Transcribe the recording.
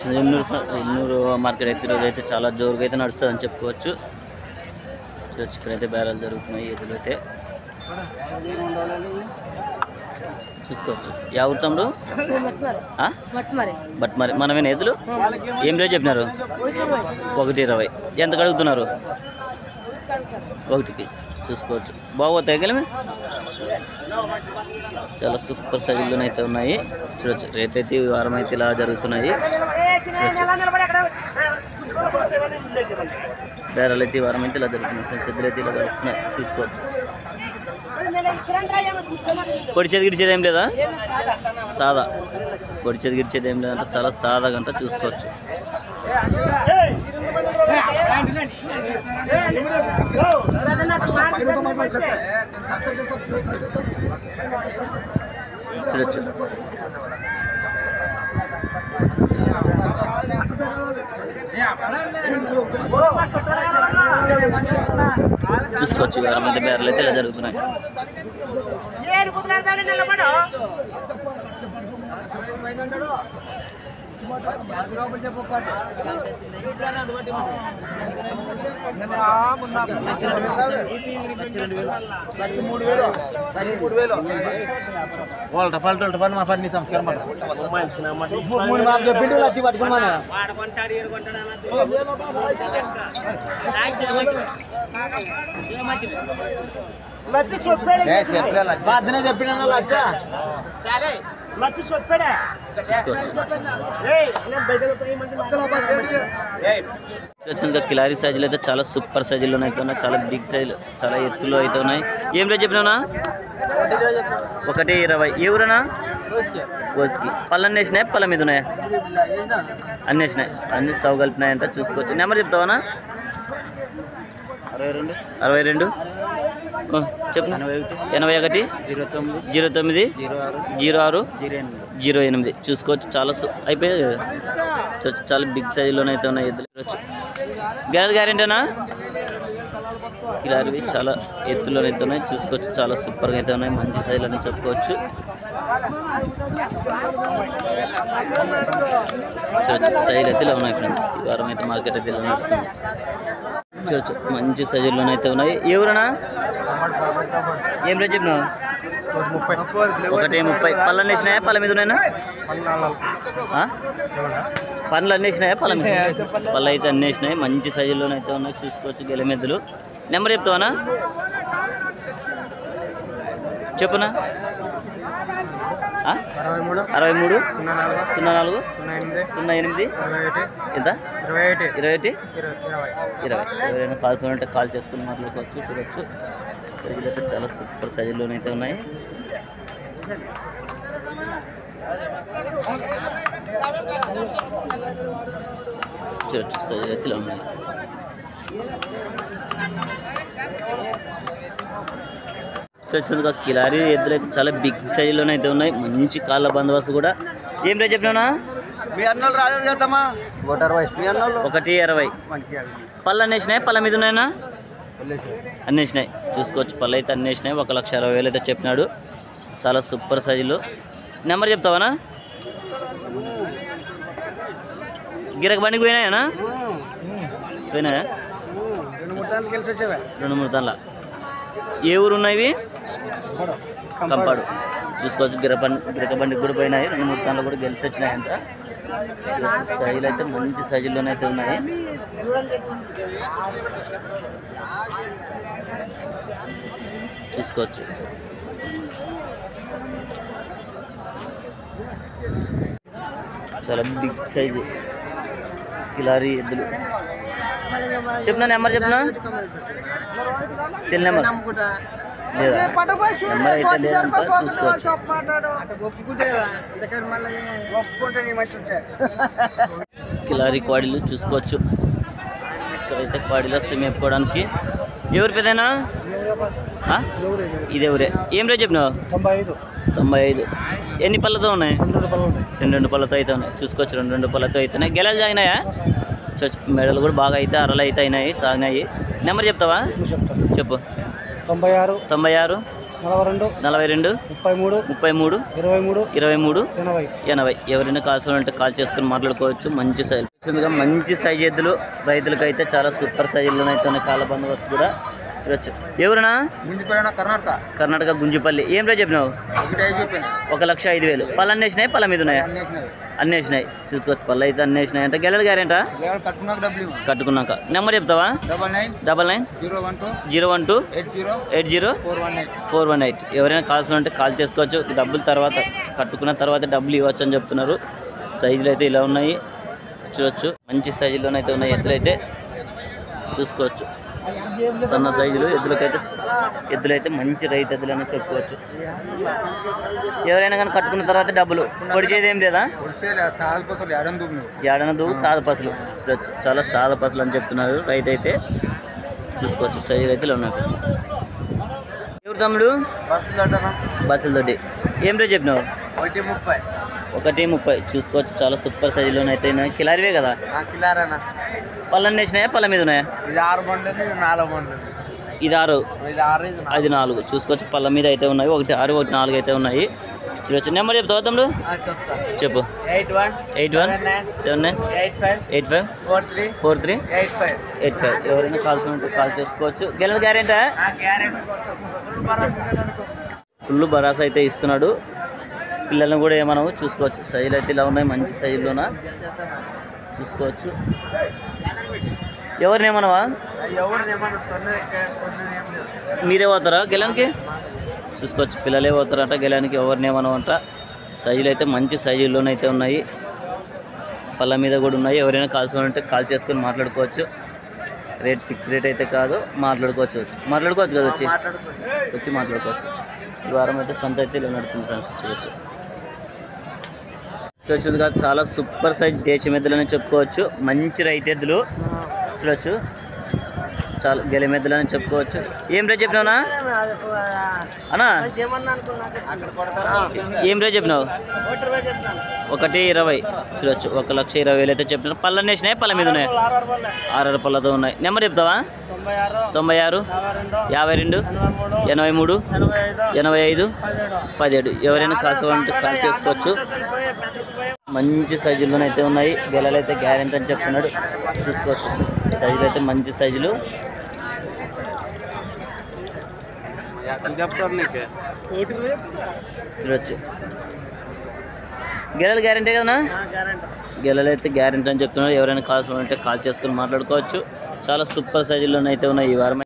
ఎన్నూరు ఫ- ఎన్నూరు మార్కెట్ అయితే ఈరోజు అయితే చాలా జోరుగా అయితే నడుస్తుంది అని చెప్పుకోవచ్చు చూడొచ్చు ఇక్కడైతే బేరాలు జరుగుతున్నాయి ఎదురు అయితే చూసుకోవచ్చు యా ఊరు తమ్ముడు ఆ? మరి బట్ మరి మనమేనా ఎదులు ఏం రేట్ చెప్పినారు ఒకటి ఇరవై ఎంత కడుగుతున్నారు ఒకటికి చూసుకోవచ్చు బాగోతాయి కలిమి చాలా సూపర్ సైజులు అయితే ఉన్నాయి చూడొచ్చు రేట్ అయితే ఈ వారం అయితే ఇలా జరుగుతున్నాయి బేరాలు అయితే ఈ వారం అయితే ఇలా జరుగుతున్నాయి ఫ్రెండ్స్ ఎద్దులు అయితే ఇలా కలుస్తున్నాయి చూసుకోవచ్చు పొడిచేది గిడిచేది ఏం లేదా సాదా పొడిచేది గిడిచేది ఏం లేదంటే చాలా సాదాగా అంట చూసుకోవచ్చు చూడొచ్చు చూసుకోవచ్చు వేరే మంది బేరలు అయితే ఇలా జరుగుతున్నాయి వాళ్ళ రఫాలు రఫాలు మా పని సంస్కారం మూడు మాకు చెప్పిండు లచ్చి పట్టుకున్నాను పొద్దునే చెప్పిన లచ్చ చూసినట్టుగా కిలారీ సైజులు అయితే చాలా సూపర్ సైజుల్లో అయితే ఉన్నాయి చాలా బిగ్ సైజులు చాలా ఎత్తులో అయితే ఉన్నాయి ఏం రేట్ చెప్పినావునా ఒకటి ఇరవై ఏ ఊరనా కోసుకి పళ్ళు అన్నీ వేసినాయి పళ్ళ మీద ఉన్నాయా అన్నీ వేసినాయి అన్ని సౌ కలిపినాయంట చూసుకోవచ్చు నెంబర్ చెప్తావానా అరవై రెండు అరవై రెండు ఓ, చెప్పు ఎనభై ఒకటి జీరో తొమ్మిది జీరో తొమ్మిది జీరో ఆరు జీరో ఆరు జీరో ఎనిమిది జీరో ఎనిమిది చూసుకోవచ్చు చాలా సు- అయిపోయాయి కదా. చూ- చాలా బిగ్ సైజులోనైతే ఉన్నాయి ఎద్దులు చూడొచ్చు గ్యాస్ గ్యారెంటీనా ఇలాంటివి చాలా ఎత్తులోనైతే ఉన్నాయి చూసుకోవచ్చు చాలా సూపర్గా అయితే ఉన్నాయి మంచి సైజులు అని చెప్పుకోవచ్చు చూడొచ్చు సైజులు అయితే ఇలా ఉన్నాయి ఫ్రెండ్స్ ఈ వారం అయితే మార్కెట్ అయితే ఇలా నడుస్తుంది చూడొచ్చు మంచి సైజుల్లోనైతే ఉన్నాయి ఎవరునా ఏం రేట్ చెప్పినావు ముప్పై ఒకటి ముప్పై పళ్ళు అన్నీ వేసినాయా పళ్ళ మీద ఉన్నాయా ఆ? పండ్లు అన్నీ వేసినాయా పళ్ళ మీద పళ్ళు అయితే అన్నీ వేసినాయి మంచి సైజుల్లోనే అయితే ఉన్నాయి చూసుకోవచ్చు గెలమెద్దులు నెంబర్ చెప్తావనా చెప్పునా ఆ? అరవై మూడు అరవై మూడు సున్నా నాలుగు సున్నా నాలుగు సున్నా ఎనిమిది సున్నా ఎనిమిది ఇరవై ఒకటి ఎంత ఇరవై ఒకటి ఇరవై ఒకటి ఇరవై ఇరవై ఇరవై ఎవరైనా కాల్స్ ఉంటే కాల్ చేసుకుని మాట్లాడుకోవచ్చు చూడొచ్చు సైజులు అయితే చాలా సూపర్ సైజుల్లోనే అయితే ఉన్నాయి చూడొచ్చు సైజులు అయితే ఇలా ఉన్నాయి చూడొచ్చు కిలారీ ఎద్దులు అయితే చాలా బిగ్ సైజులోనే అయితే ఉన్నాయి మంచి కాళ్ళ బందోబస్తు కూడా ఏం రేట్ చెప్పినా మీ అన్నోళ్ళు రాలేదు కదమ్మా ఒకటి అరవై మీ అన్నోళ్ళు ఒకటి అరవై పళ్ళు అన్నీ వేసినాయి పళ్ళ మీద ఉన్నాయన్నా అన్నీ వేసినాయి చూసుకోవచ్చు పళ్ళు అయితే అన్నీ వేసినాయి ఒక లక్ష అరవై వేలు అయితే చెప్పినాడు చాలా సూపర్ సైజులు నెంబర్ చెప్తావానా గిరక బండికి పోయినాయనా పోయినాయా రెండు మూడు సార్లు కలిసి వచ్చావా రెండు మూడు తనల ఏ ఊరు ఉన్నాయి కంపాడు చూసుకోవచ్చు గిరబండి గిరక బండికి కూడా పోయినాయి రెండు మూడు తనలు కూడా గెలిచి వచ్చినాయంట సైజులు అయితే మంచి సైజుల్లోనే అయితే ఉన్నాయి చూసుకోవచ్చు చాలా బిగ్ సైజు కిలారీ ఎద్దులు చెప్పిన నెంబర్ చెప్పిన సెల్ నెంబర్ లేదా నెంబర్ అయితే లేదంట చూసుకోవచ్చు కిలారీ క్వాడీలు చూసుకోవచ్చు ఇక్కడైతే క్వాడీలో స్విమ్ వేపుకోవడానికి ఎవరి పెదైనా ఆ? ఇదే ఊరే ఏం రేట్ చెప్పినావు తొంభై ఐదు తొంభై ఐదు ఎన్ని పళ్ళతో ఉన్నాయి రెండు రూపాయలు ఉన్నాయి రెండు రెండు పళ్ళతో అయితే ఉన్నాయి చూసుకోవచ్చు రెండు రెండు పళ్ళతో అవుతున్నాయి గెలలు సాగినాయా చూడొచ్చు మెడలు కూడా బాగా అయితే అరలు అయితే అయినాయి సాగినాయి నెంబర్ చెప్తావా చెప్తాను చెప్పు తొంభై ఆరు తొంభై ఆరు నలభై రెండు నలభై రెండు ముప్పై మూడు ముప్పై మూడు ఇరవై మూడు ఇరవై మూడు ఎనభై ఎనభై ఎవరైనా కావాల్సిన కాల్ చేసుకుని మాట్లాడుకోవచ్చు మంచి సైజు ముందుగా మంచి సైజ్ ఎద్దులు రైతులకి అయితే చాలా సూపర్ సైజుల్లో అయితే ఉన్నాయి కాళ్ళ బందోబస్తు కూడా చూడొచ్చు ఎవరునా ముందుపోయిన కర్ణాటక కర్ణాటక గుంజిపల్లి ఏం రేట్ చెప్పినావు ఒకటి ఐదు చెప్పాను ఒక లక్ష ఐదు వేలు పళ్ళు అన్నీ వేసినాయి పళ్ళ మీద ఉన్నాయా అన్నీ వేసినాయి చూసుకోవచ్చు పళ్ళు అయితే అన్నీ వేసినాయి అంటే గెలలు గ్యారెంటా కట్టుకున్నాక డబ్బులు ఇవ్వండి కట్టుకున్నాక నెంబర్ చెప్తావా double nine double nine zero one two zero one two eight zero eight zero four one eight four one eight ఎవరైనా కావాల్సిన ఉంటే కాల్ చేసుకోవచ్చు డబ్బుల తర్వాత కట్టుకున్న తర్వాత డబ్బులు ఇవ్వచ్చు అని చెప్తున్నారు సైజులు అయితే ఇలా ఉన్నాయి చూడొచ్చు మంచి సైజులోనైతే ఉన్నాయి ఎద్దులైతే చూసుకోవచ్చు సన్న సైజులు ఎద్దులకైతే ఎద్దులైతే మంచి రైతు ఎద్దులని చెప్పుకోవచ్చు ఎవరైనా కానీ కట్టుకున్న తర్వాత డబ్బులు పొడిచేది ఏం లేదా సాల్ కోసం ఎడం దూకు ఏడనదు సాద పసలు చూడొచ్చు చాలా సాద పసలు అని చెప్తున్నారు రైతు అయితే చూసుకోవచ్చు సైజులు అయితే ఇలా ఉన్నాయి ఫ్రెండ్స్ ఎవరు తమ్ముడు బస్సుల తోటి ఏం రేట్ చెప్పినావు ఒకటి ముప్పై ఒకటి ముప్పై చూసుకోవచ్చు చాలా సూపర్ సైజులోనే అయితే ఉన్నాయి. కిలారివే కదా కిలారనా పళ్ళన్నీ వేసినాయా పళ్ళ మీద ఉన్నాయా ఇది ఆరు బండ్లు ఇది నాలుగు బండ్లు ఇది ఆరు ఇది ఆరు ఇది అది నాలుగు చూసుకోవచ్చు పళ్ళ మీద అయితే ఉన్నాయి ఒకటి ఆరు ఒకటి నాలుగు అయితే ఉన్నాయి చూడొచ్చు నెంబర్ చెప్తావా తమ్ముడు చెప్తా చెప్పు eight one eight one seven nine eight five eight five four three four three eight five eight five ఎవరైనా కాల్ ఉంటే కాల్ చేసుకోవచ్చు గెలల గ్యారెంటా ఫుల్ భరాసా అయితే ఇస్తున్నాడు పిల్లల్ని కూడా ఏమనవు చూసుకోవచ్చు సైజులు అయితే ఇలా ఉన్నాయి మంచి సైజులోన చూసుకోవచ్చు ఎవరిని ఏమనవా ఎవరిని ఏమన్నా తొన్నది తొన్నది ఏం లేదు మీరే పోతారా గెలానికి చూసుకోవచ్చు పిల్లలే పోతారంట గెలానికి ఎవరిని ఏమనవంట సైజులు అయితే మంచి సైజుల్లోనే అయితే ఉన్నాయి పళ్ళ మీద కూడా ఉన్నాయి ఎవరైనా కాల్చుకోవాలంటే కాల్ చేసుకొని మాట్లాడుకోవచ్చు రేట్ ఫిక్స్ రేట్ అయితే కాదు మాట్లాడుకోవచ్చు మాట్లాడుకోవచ్చు కదా వచ్చి మాట్లాడుకోండి వచ్చి మాట్లాడుకోవచ్చు ఈ వారం అయితే సొంత అయితే ఇలా నడుస్తుంది ఫ్రెండ్స్ చూడొచ్చు చూడొచ్చు కాదు చాలా సూపర్ సైజ్ దేశం ఎద్దులని చెప్పుకోవచ్చు మంచి రైతు ఎద్దులు చూడొచ్చు చాలా గెలిమెద్దులని చెప్పుకోవచ్చు ఏం రేట్ చెప్పినావునా అన్నా ఏం రేట్ చెప్పినావు ఒకటి ఇరవై చూడొచ్చు ఒక లక్ష ఇరవై వేలు అయితే చెప్తున్నారు పళ్ళన్నీ వేసినాయి పళ్ళ మీద ఉన్నాయి ఆరు పళ్ళతో ఉన్నాయి నెంబర్ చెప్తావా తొంభై ఆరు యాభై రెండు ఎనభై మూడు ఎనభై ఐదు పదిహేడు ఎవరైనా కాల్చుకోవాలంటే కాల్ చేసుకోవచ్చు మంచి సైజుల్లోనే అయితే ఉన్నాయి గెలలు అయితే గ్యారెంటీ అని చెప్తున్నాడు చూసుకోవచ్చు సైజులు అయితే మంచి సైజులు చెప్తారు నీకే చూడొచ్చు గెలలు గ్యారెంటీ కదనా గెలలు అయితే గ్యారెంటీ అని చెప్తున్నారు ఎవరైనా కాల్స్ ఉంటే కాల్ చేసుకొని మాట్లాడుకోవచ్చు చాలా సూపర్ సైజుల్లోనే అయితే ఉన్నాయి ఈ వారం